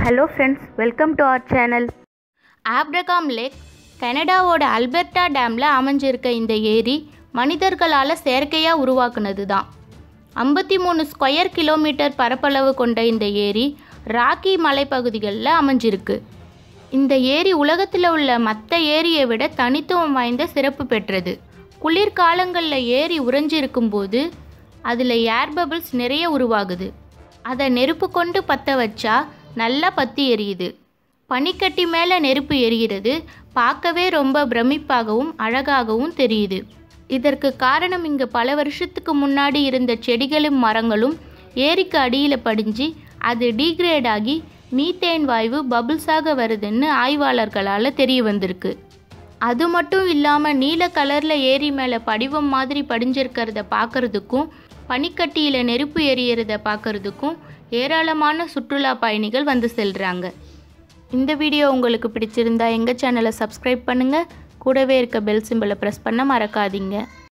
hello friends welcome to our channel Abraham lake கனடாவோட Alberta டேமில் அமைஞ்சிருக்க இந்த ஏரி மனிதர்களால் செயற்கையாக உருவாக்குனது தான் ஐம்பத்தி மூணு ஸ்கொயர் கிலோமீட்டர் பரப்பளவு கொண்ட இந்த ஏரி ராக்கி மலைப்பகுதிகளில் அமைஞ்சிருக்கு இந்த ஏரி உலகத்தில் உள்ள மற்ற ஏரியை விட தனித்துவம் வாய்ந்த சிறப்பு பெற்றது குளிர்காலங்களில் ஏரி உறைஞ்சிருக்கும் போது அதில் ஏர் பபிள்ஸ் நிறைய உருவாகுது அதை நெருப்பு கொண்டு பற்ற வச்சா நல்லா பற்றி எரியுது பனிக்கட்டி மேலே நெருப்பு எரிகிறது பார்க்கவே ரொம்ப பிரமிப்பாகவும் அழகாகவும் தெரியுது இதற்கு காரணம் இங்கே பல வருஷத்துக்கு முன்னாடி இருந்த செடிகளும் மரங்களும் ஏரிக்கு அடியில் படிஞ்சு அது டீக்ரேட் ஆகி மீத்தேன் வாயு பபிள்ஸாக வருதுன்னு ஆய்வாளர்களால் தெரிய வந்திருக்கு அது மட்டும் இல்லாமல் நீல கலரில் ஏரி மேலே படிவம் மாதிரி படிஞ்சிருக்கிறத பார்க்கறதுக்கும் பனிக்கட்டியில் நெருப்பு எரியறத பார்க்கறதுக்கும் ஏராளமான சுற்றுலா பயணிகள் வந்து செல்கிறாங்க இந்த வீடியோ உங்களுக்கு பிடிச்சிருந்தா எங்கள் சேனலை சப்ஸ்கிரைப் பண்ணுங்கள் கூடவே இருக்க பெல் சிம்பிளை ப்ரெஸ் பண்ண மறக்காதீங்க